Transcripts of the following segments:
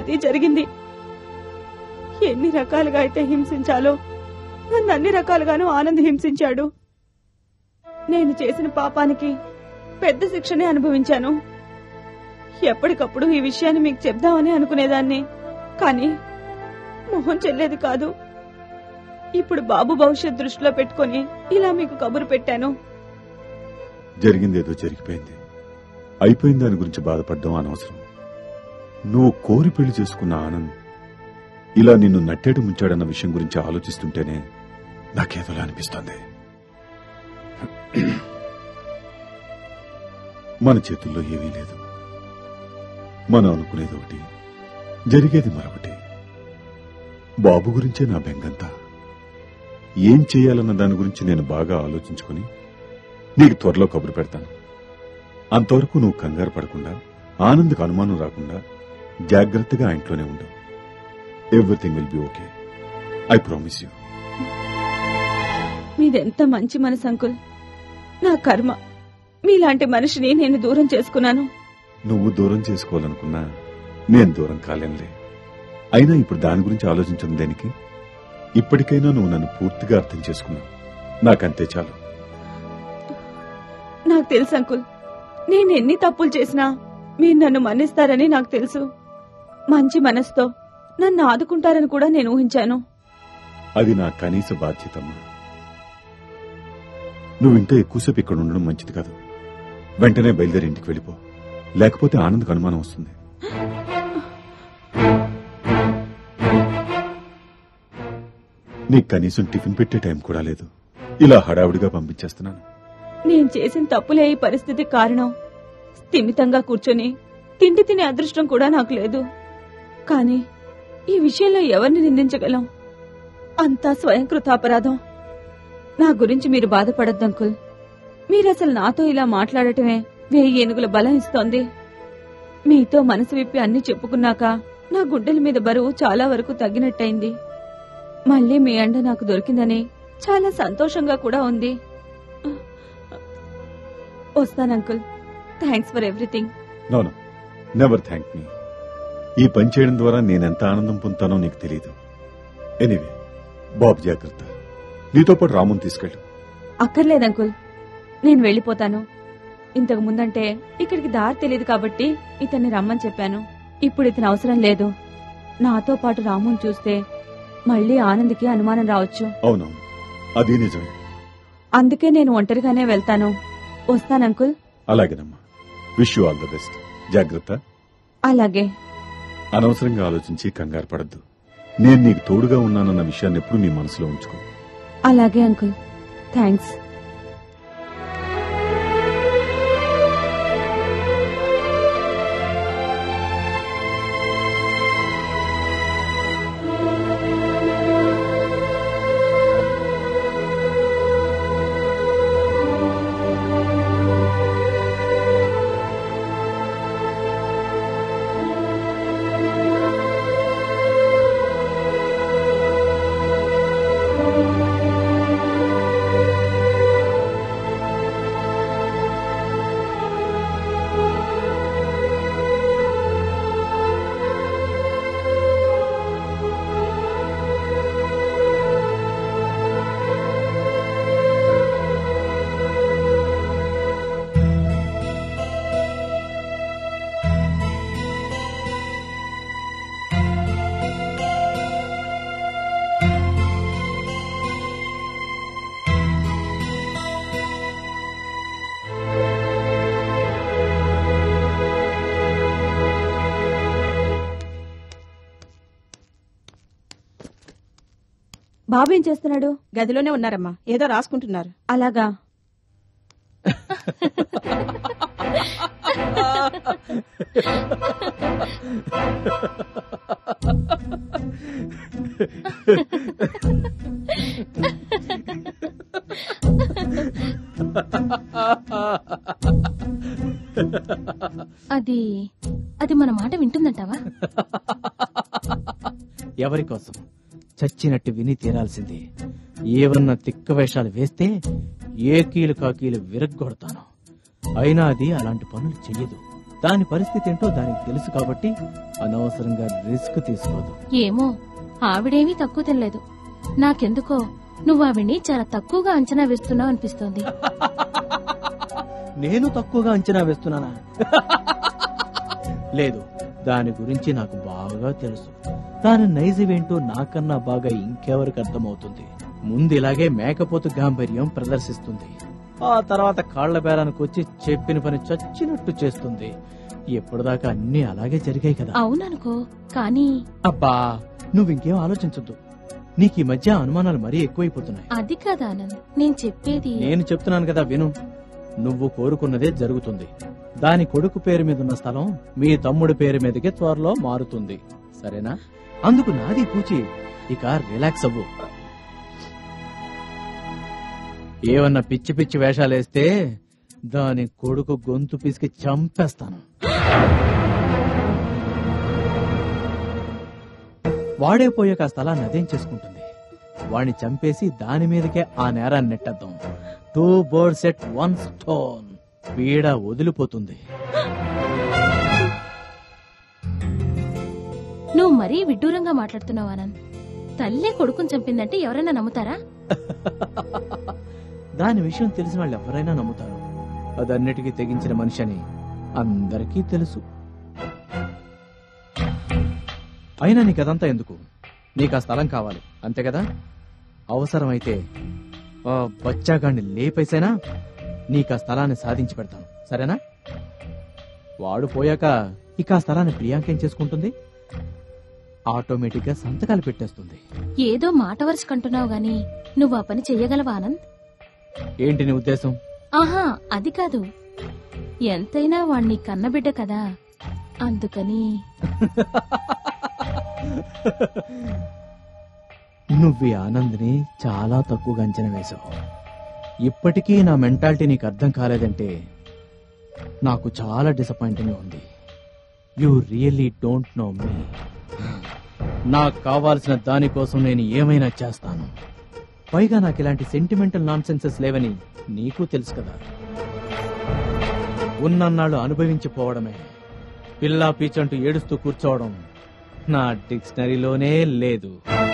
జరిగేది జరిగింది ఎన్ని రకాలుగా అయితే హింసించాలో నన్ను అన్ని రకాలుగానూ ఆనంద్ హింసించాడు నేను చేసిన పాపానికి పెద్ద శిక్షనే అనుభవించాను ఎప్పటికప్పుడు ఈ విషయాన్ని మీకు చెప్దామని అనుకునేదాన్ని కానీ మొహం చెల్లేది కాదు ఇప్పుడు బాబు భవిష్యత్ దృష్టిలో పెట్టుకొని ఇలా మీకు కబురు పెట్టాను జరిగిందేదో జరిగిపోయింది అయిపోయిన దాని గురించి బాధపడడం అనవసరం నువ్వు కోరి పెళ్లి చేసుకున్న ఆనంద్ ఇలా నిన్ను నట్టేటు ముంచాడన్న విషయం గురించి ఆలోచిస్తుంటేనే నాకేదోలా అనిపిస్తోంది మన చేతుల్లో ఏమీ లేదు మనం అనుకునేది ఒకటి జరిగేది మరొకటి బాబు గురించే నా బెంగంతా ఏం చేయాలన్న దాని గురించి నేను బాగా ఆలోచించుకుని నీకు త్వరలో కబురు పెడతాను అంతవరకు నువ్వు కంగారు పడకుండా ఆనంద్కు అనుమానం రాకుండా జాగ్రత్తగా ఆ ఇంట్లోనే ఉండు everything will be okay I promise you మీదెంత మంచి మనసు అంకుల్ నా కర్మ మీలాంటి మనిషిని నేను దూరం చేసుకున్నాను నువ్వు దూరం చేసుకోవాలనుకున్నా నేను దూరం కాలేనులే అయినా ఇప్పుడు దాని గురించి ఆలోచించడం దేనికి ఇప్పటికైనా నువ్వు నన్ను పూర్తిగా అర్థం చేసుకున్నావు నాకంతే చాలు నాకు తెలుసు అంకుల్ నేను ఎన్ని తప్పులు చేసినా మీరు నన్ను మన్నిస్తారని నాకు తెలుసు మంచి మనసుతో నన్ను ఆదుకుంటారని కూడా నేను ఊహించాను అది నా కనీస బాధ్యతమ్మా నువ్వు ఇంకా ఎక్కువసేపు ఇక్కడ ఉండడం మంచిది కాదు వెంటనే బయలుదేరి ఇంటికి వెళ్ళిపో లేకపోతే ఆనంద్కు అనుమానం వస్తుంది నీకు కనీసం టిఫిన్ పెట్టే టైం కూడా లేదు ఇలా హడావుడిగా పంపించేస్తున్నాను నేను చేసిన తప్పులే ఈ పరిస్థితి కారణం స్థిమితంగా కూర్చొని తిండి తినే అదృష్టం కూడా నాకు లేదు కానీ ఈ విషయంలో ఎవరిని నిందించగలం అంతా స్వయంకృతాపరాధం నా గురించి మీరు బాధపడద్దు అంకుల్ మీరసలు నాతో ఇలా మాట్లాడటమే వెయ్యి ఏనుగుల బలం ఇస్తోంది మీతో మనసు విప్పి అన్ని చెప్పుకున్నాక నా గుండెల మీద బరువు చాలా వరకు తగ్గినట్టయింది మళ్ళీ మీ అండ నాకు దొరికిందని చాలా సంతోషంగా కూడా ఉంది వస్తాను uncle thanks for everything no never thank me ఈ పని చేయడం ద్వారా నేనెంత ఆనందం పొందుతానో నీకు తెలియదు ఎనీవే బాబు జాగ్రత్త నీతో పాటు రాముని తీసుకెళ్ళు అక్కర్లేదు అంకుల్ నేను వెళ్ళిపోతాను ఇంతకు ముందంటే ఇక్కడికి దారి తెలియదు కాబట్టి ఇతన్ని రమ్మని చెప్పాను ఇప్పుడు ఇతని అవసరం లేదు నాతో పాటు రాముని చూస్తే మళ్ళీ ఆనంద్కి అనుమానం రావచ్చు అవునవును అది నిజమే అందుకే నేను ఒంటరిగానే వెళ్తాను వస్తాను అంకుల్ అలాగేనమ్మా wish you all the best జాగ్రత్త అలాగే అనవసరంగా ఆలోచించి కంగారు పడద్దు నేను నీకు తోడుగా ఉన్నానన్న విషయాన్ని ఎప్పుడు నీ మనసులో ఉంచుకో అలాగే అంకుల్ థ్యాంక్స్ బాబు ఏం చేస్తున్నాడు గదిలోనే ఉన్నారమ్మా ఏదో రాసుకుంటున్నారు అలాగా అది అది మన మాట వింటుందంటావా ఎవరి కోసం చచ్చినట్టు విని తీరాల్సింది ఏమన్నా తిక్క వేషాలు వేస్తే ఏ కీలు కాకీలు విరగ్గొడతాను అయినా అది అలాంటి పనులు చెయ్యదు దాని పరిస్థితి ఏంటో దానికి తెలుసు కాబట్టి అనవసరంగా రిస్క్ తీసుకోదు ఏమో ఆవిడేమీ తక్కువ తినలేదు నాకెందుకో నువ్వు ఆవిడ్ని చాలా తక్కువగా అంచనా వేస్తున్నావు అనిపిస్తోంది నేను తక్కువగా అంచనా వేస్తున్నానా లేదు దాని గురించి నాకు బాగా తెలుసు దాని నైజమేంటో నాకన్నా బాగా ఇంకెవరికి అర్థమవుతుంది ముందు ఇలాగే మేకపోతు గాంభీర్యం ప్రదర్శిస్తుంది ఆ తర్వాత కాళ్ల బేరానికి వచ్చి చెప్పిన పని చచ్చినట్టు చేస్తుంది ఎప్పటిదాకా అన్ని అలాగే జరిగాయి కదా అవుననుకో కానీ అబ్బా నువ్వింకేం ఆలోచించొద్దు నీకు ఈ మధ్య అనుమానాలు మరీ ఎక్కువైపోతున్నాయి అది కాదు ఆనంద్ నేను చెప్పేది నేను చెప్తున్నాను కదా విను నువ్వు కోరుకున్నదే జరుగుతుంది దాని కొడుకు పేరు మీద ఉన్న స్థలం మీ తమ్ముడి పేరు మీదకి త్వరలో మారుతుంది సరేనా అందుకు నాది పూచి ఇక రిలాక్స్ అవ్వు ఏమన్నా పిచ్చి పిచ్చి వేషాలేస్తే దాని కొడుకు గొంతు పిసికి చంపేస్తాను వాడే పోయాక ఆ స్థలాన్ని అదేం చేసుకుంటుంది వాణ్ణి చంపేసి దాని మీదకే ఆ నేరాన్ని నెట్టేద్దాం two birds at one stone పీడ వదిలిపోతుంది నువ్వు మరీ విడ్డూరంగా మాట్లాడుతున్నావు ఆనంద్ తల్లే కొడుకుని చంపిందంటే ఎవరైనా నమ్ముతారా దాని విషయం తెలిసిన వాళ్ళు ఎవరైనా నమ్ముతారు అదన్నిటికీ తెగించిన మనిషి అని అందరికీ తెలుసు అయినా నీకు అదంతా ఎందుకు నీకు ఆ స్థలం కావాలి అంతే కదా అవసరమైతే ఆ బచ్చాగాన్ని లేపేసైనా నీకు ఆ స్థలాన్ని సాధించి పెడతాను సరేనా వాడు పోయాక ఇక ఆ స్థలాన్ని ప్రియాంక ఏం చేసుకుంటుంది ఆటోమేటిక్ గా సంతకాలు పెట్టేస్తుంది ఏదో మాట వరుస కంటున్నావు గాని నువ్వు ఆ పని చెయ్యగలవా ఆనంద్ ఏంటి నీ ఉద్దేశం ఆహా అది కాదు ఎంతైనా వాణ్ణి కన్నబిడ్డ కదా అందుకని నువ్వు ఈ ఆనంద్ని చాలా తక్కువగా అంచనా వేశావు ఇప్పటికీ నా మెంటాలిటీ నీకు అర్థం కాలేదంటే నాకు చాలా డిసప్పాయింటింగ్ ఉంది you really don't know me నాకు కావాల్సిన దానికోసం నేను ఏమైనా చేస్తాను పైగా నాకు ఇలాంటి సెంటిమెంటల్ నాన్ సెన్సెస్ లేవని నీకు తెలుసు కదా ఉన్నన్నాళ్ళు అనుభవించిపోవడమే పిల్లా పీచంటూ ఏడుస్తూ కూర్చోవడం నా డిక్షనరీలోనే లేదు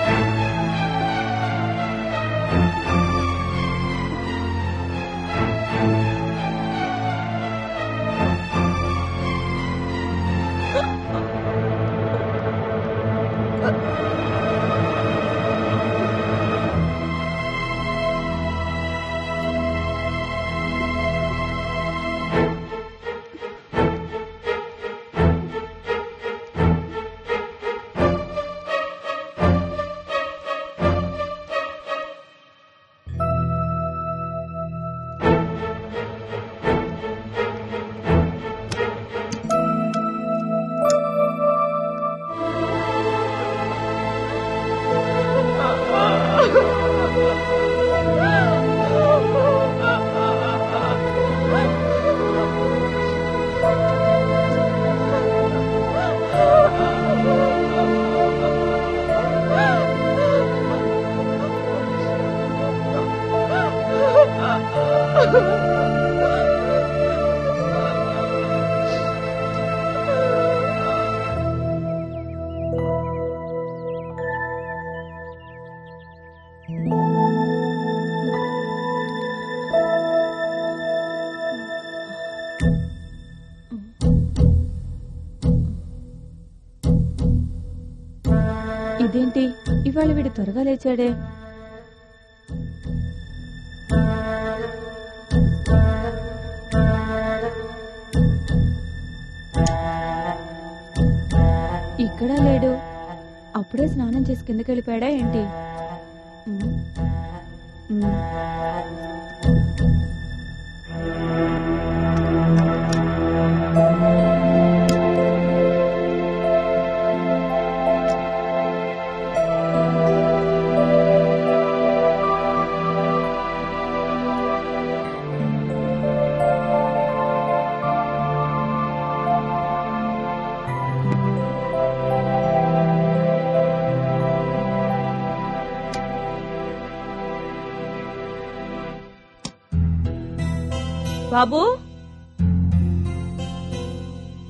ఇదేంటి ఇవాళ వీడు త్వరగా లేచాడే ఇక్కడా లేడు అప్పుడే స్నానం చేసి కిందకి వెళ్ళిపోయాడా ఏంటి ఉమ్. ఉమ్. బాబు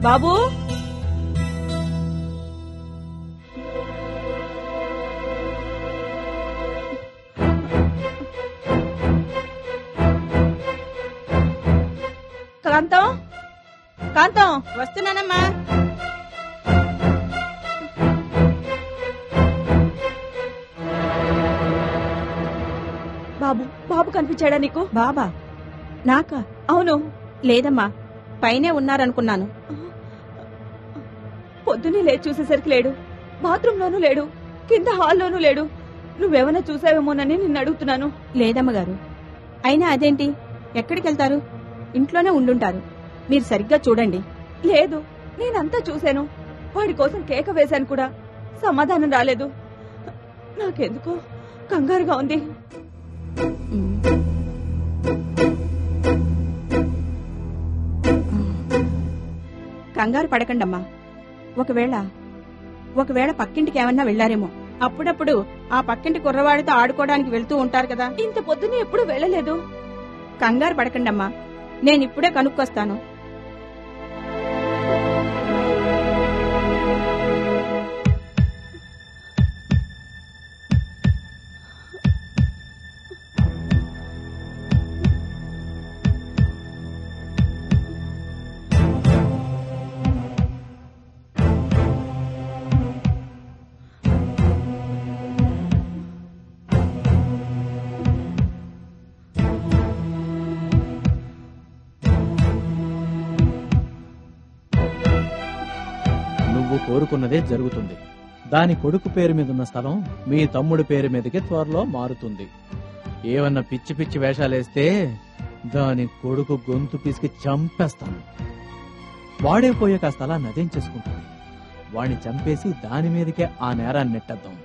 బాబు కాంతం కాంతం వస్తున్నానమ్మా బాబు బాబు కనిపించాడా నీకు బాబా నాకా అవును లేదమ్మా పైనే ఉన్నారనుకున్నాను పొద్దున్నే లేచి చూసేసరికి లేడు బాత్రూమ్ లోనూ లేడు కింద హాల్లోనూ లేడు నువ్వేమైనా చూసావేమోనని నిన్ను అడుగుతున్నాను లేదమ్మ గారు అయినా అదేంటి ఎక్కడికి వెళ్తారు ఇంట్లోనే ఉండుంటారు మీరు సరిగ్గా చూడండి లేదు నేనంతా చూశాను వాడి కోసం కేక వేశాను కూడా సమాధానం రాలేదు నాకెందుకో కంగారుగా ఉంది ఉమ్. కంగారు పడకండమ్మా ఒకవేళ ఒకవేళ పక్కింటికి ఏమన్నా వెళ్లారేమో అప్పుడప్పుడు ఆ పక్కింటి కుర్రవాడితో ఆడుకోవడానికి వెళ్తూ ఉంటారు కదా ఇంత పొద్దున్నే ఎప్పుడు వెళ్ళలేదు కంగారు పడకండమ్మా నేను ఇప్పుడే కనుక్కొస్తాను నువ్వు కోరుకున్నదే జరుగుతుంది దాని కొడుకు పేరు మీద ఉన్న స్థలం మీ తమ్ముడి పేరు మీదకి త్వరలో మారుతుంది ఏమన్నా పిచ్చి పిచ్చి వేషాలేస్తే దాని కొడుకు గొంతు పిసికి చంపేస్తాను వాడే పోయాక ఆ స్థలాన్ని అదేం చేసుకుంటుంది వాడిని చంపేసి దాని మీదకే ఆ నేరాన్ని నెట్టేద్దాం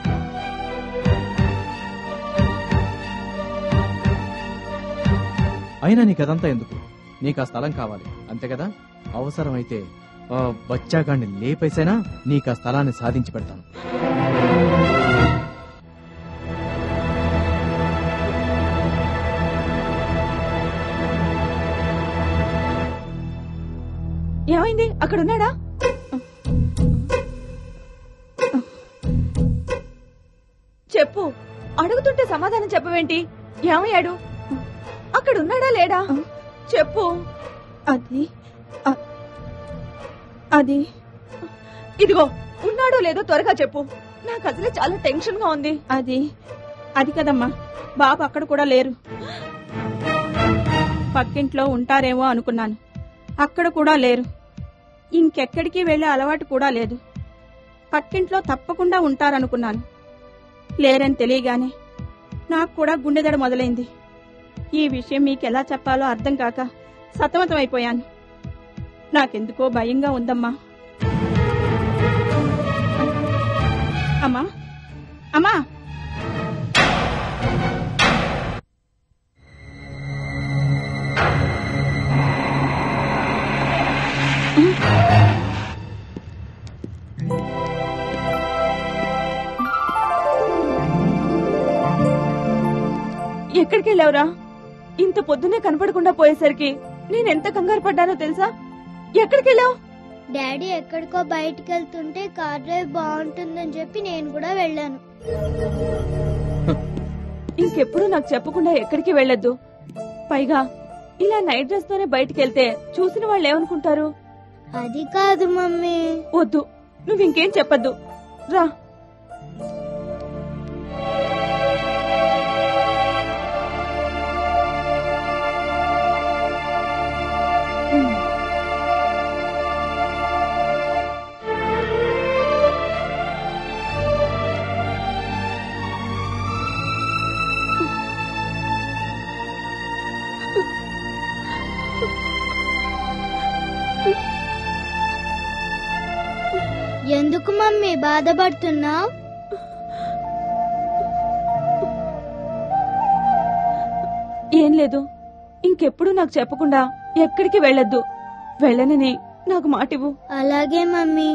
అయినా నీకదంతా ఎందుకు నీకు ఆ స్థలం కావాలి అంతే కదా అవసరమైతే ఆ బచ్చాగాన్ని లేపేసైనా నీకు ఆ స్థలాన్ని సాధించి పెడతాను ఏమైంది అక్కడ ఉన్నాడా చెప్పు అడుగుతుంటే సమాధానం చెప్పవేంటి ఏమయ్యాడు అక్కడ ఉన్నాడా లేడా చెప్పు అది అ- అది ఇదిగో ఉన్నాడో లేదో త్వరగా చెప్పు నాకు అసలే చాలా టెన్షన్ గా ఉంది అది అది కదమ్మా బాబు అక్కడ కూడా లేరు పక్కింట్లో ఉంటారేమో అనుకున్నాను అక్కడ కూడా లేరు ఇంకెక్కడికి వెళ్లే అలవాటు కూడా లేదు పక్కింట్లో తప్పకుండా ఉంటారనుకున్నాను లేరని తెలియగానే నాకు కూడా గుండెదడ మొదలైంది ఈ విషయం మీకెలా చెప్పాలో అర్థం కాక సతమతమైపోయాను నాకెందుకో భయంగా ఉందమ్మా అమ్మా అమ్మా ఎక్కడికి వెళ్ళావురా ఇంత పొద్దునే కనపడకుండా పోయేసరికి నేనెంత కంగారు పడ్డానో తెలుసా ఎక్కడికి వెళ్ళావు డాడీ ఎక్కడికో బయటికి వెళ్తుంటే కార్ డ్రైవ్ బాగుంటుందని చెప్పి నేను కూడా వెళ్ళాను ఇంకెప్పుడు నాకు చెప్పకుండా ఎక్కడికి వెళ్ళొద్దు పైగా ఇలా నైట్ డ్రెస్ తోనే బయటికి వెళ్తే చూసిన వాళ్ళు ఏమనుకుంటారు అది కాదు మమ్మీ వద్దు నువ్వు ఇంకేం చెప్పొద్దు రా ఎందుకు మమ్మీ బాధపడుతున్నావు ఏం లేదు ఇంకెప్పుడు నాకు చెప్పకుండా ఎక్కడికి వెళ్ళొద్దు వెళ్ళనని నాకు మాటివ్వు అలాగే మమ్మీ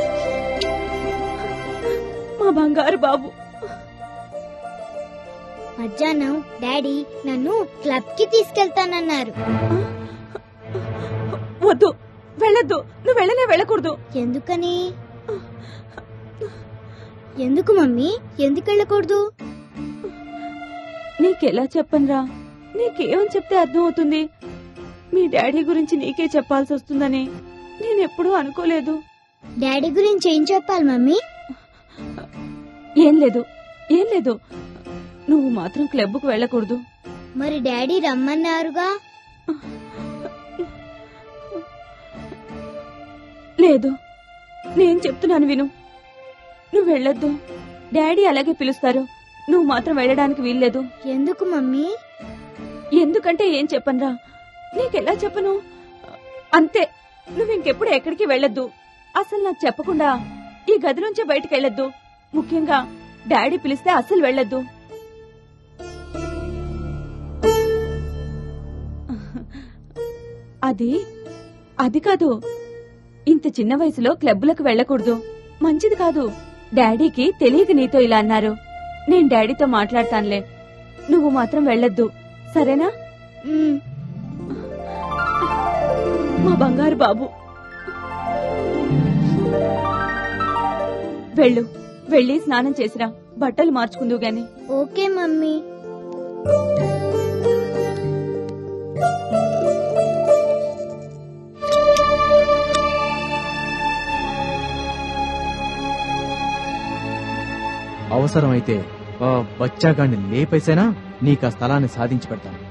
మా బంగారు బాబు మధ్యాహ్నం డాడీ నన్ను క్లబ్ కి తీసుకెళ్తానన్నారు వద్దు వెళ్ళొద్దు నువ్వు వెళ్ళనే వెళ్ళకూడదు ఎందుకని ఎందుకు మమ్మీ ఎందుకు వెళ్ళకూడదు నీకెలా చెప్పనురా నీకేమని చెప్తే అర్థం అవుతుంది మీ డాడీ గురించి నీకే చెప్పాల్సి వస్తుందని నేనెప్పుడూ అనుకోలేదు డాడీ గురించి ఏం చెప్పాలి మమ్మీ ఏం లేదు ఏం లేదు నువ్వు మాత్రం క్లబ్కు వెళ్ళకూడదు మరి డాడీ రమ్మన్నారుగా లేదు నేను చెప్తున్నాను విను నువ్వు వెళ్ళొద్దు డాడీ అలాగే పిలుస్తారు నువ్వు మాత్రం వెళ్ళడానికి వీల్లేదు ఎందుకు మమ్మీ ఎందుకంటే ఏం చెప్పనురా నీకెలా చెప్పను అంతే నువ్వు ఇంకెప్పుడు ఎక్కడికి వెళ్ళొద్దు అసలు నాకు చెప్పకుండా ఈ గది నుంచి బయటికి వెళ్ళొద్దు ముఖ్యంగా డాడీ పిలిస్తే అస్సలు వెళ్ళొద్దు అది అది కాదు ఇంత చిన్న వయసులో క్లబ్బులకు వెళ్ళకూడదు మంచిది కాదు డాడీకి తెలియక నీతో ఇలా అన్నారు నేను డాడీతో మాట్లాడతానులే నువ్వు మాత్రం వెళ్ళొద్దు సరేనా మ్, మా బంగారు బాబు వెళ్ళు వెళ్ళి స్నానం చేసిరా బట్టలు మార్చుకుందువు గాని ఓకే మమ్మీ అవసరమైతే ఆ బచ్చాగాన్ని లేపేసైనా నీకు ఆ స్థలాన్ని సాధించి పెడతాను